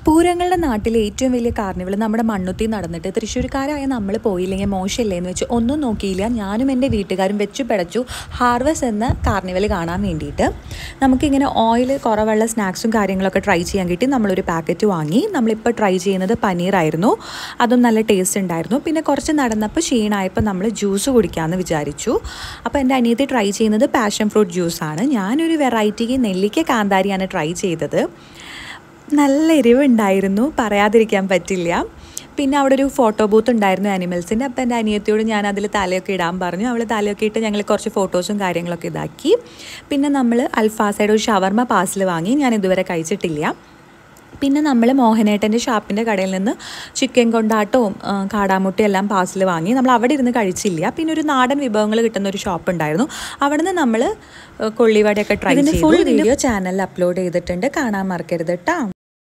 പൂരങ്ങളുടെ നാട്ടിലെ ഏറ്റവും വലിയ കാർണിവൽ നമ്മുടെ മണ്ണുത്തി നടന്നിട്ട് തൃശ്ശൂർക്കാരായ നമ്മൾ പോയില്ലെങ്കിൽ മോശമില്ലേ എന്ന് വെച്ച് ഒന്നും നോക്കിയില്ല ഞാനും എൻ്റെ വീട്ടുകാരും വെച്ചു പിടച്ചു ഹാർവസ് എന്ന കാർണിവൽ കാണാൻ വേണ്ടിയിട്ട് നമുക്കിങ്ങനെ ഓയിൽ കുറവുള്ള സ്നാക്സും കാര്യങ്ങളൊക്കെ ട്രൈ ചെയ്യാൻ കിട്ടി നമ്മളൊരു പാക്കറ്റ് വാങ്ങി നമ്മളിപ്പോൾ ട്രൈ ചെയ്യുന്നത് പനീറായിരുന്നു അതും നല്ല ടേസ്റ്റ് ഉണ്ടായിരുന്നു പിന്നെ കുറച്ച് നടന്നപ്പോൾ ക്ഷീണമായപ്പോൾ നമ്മൾ ജ്യൂസ് കുടിക്കാമെന്ന് വിചാരിച്ചു അപ്പോൾ എൻ്റെ അനിയത്തി ട്രൈ ചെയ്യുന്നത് പാഷൻ ഫ്രൂട്ട് ജ്യൂസാണ് ഞാനൊരു വെറൈറ്റിക്ക് നെല്ലിക്ക കാന്താരിയാണ് ട്രൈ ചെയ്തത് നല്ല എരിവുണ്ടായിരുന്നു പറയാതിരിക്കാൻ പറ്റില്ല പിന്നെ അവിടെ ഒരു ഫോട്ടോ ബൂത്ത് ഉണ്ടായിരുന്നു ആനിമൽസിൻ്റെ അപ്പോൾ എൻ്റെ അനിയത്തിയോട് ഞാൻ അതിൽ തലയൊക്കെ ഇടാൻ പറഞ്ഞു അവൾ തലയൊക്കെ ഇട്ട് ഞങ്ങൾ കുറച്ച് ഫോട്ടോസും കാര്യങ്ങളൊക്കെ ഇതാക്കി പിന്നെ നമ്മൾ അൽഫാസയുടെ ഒരു ഷവർമ പാസിൽ വാങ്ങി ഞാൻ ഇതുവരെ കഴിച്ചിട്ടില്ല പിന്നെ നമ്മൾ മോഹനേട്ടൻ്റെ ഷാപ്പിൻ്റെ കടയിൽ നിന്ന് ചിക്കൻ കൊണ്ടാട്ടവും ആ, കാടാമുട്ടയും എല്ലാം പാസിൽ വാങ്ങി നമ്മൾ അവിടെ ഇരുന്ന് കഴിച്ചില്ല പിന്നെ ഒരു നാടൻ വിഭവങ്ങൾ കിട്ടുന്ന ഒരു ഷോപ്പ് ഉണ്ടായിരുന്നു അവിടെ നിന്ന് നമ്മൾ കൊള്ളിവടയൊക്കെ ട്രൈ ചെയ്തു ഫുൾ വീഡിയോ ചാനലിൽ അപ്ലോഡ് ചെയ്തിട്ടുണ്ട് കാണാൻ മറക്കരുത് കേട്ടോ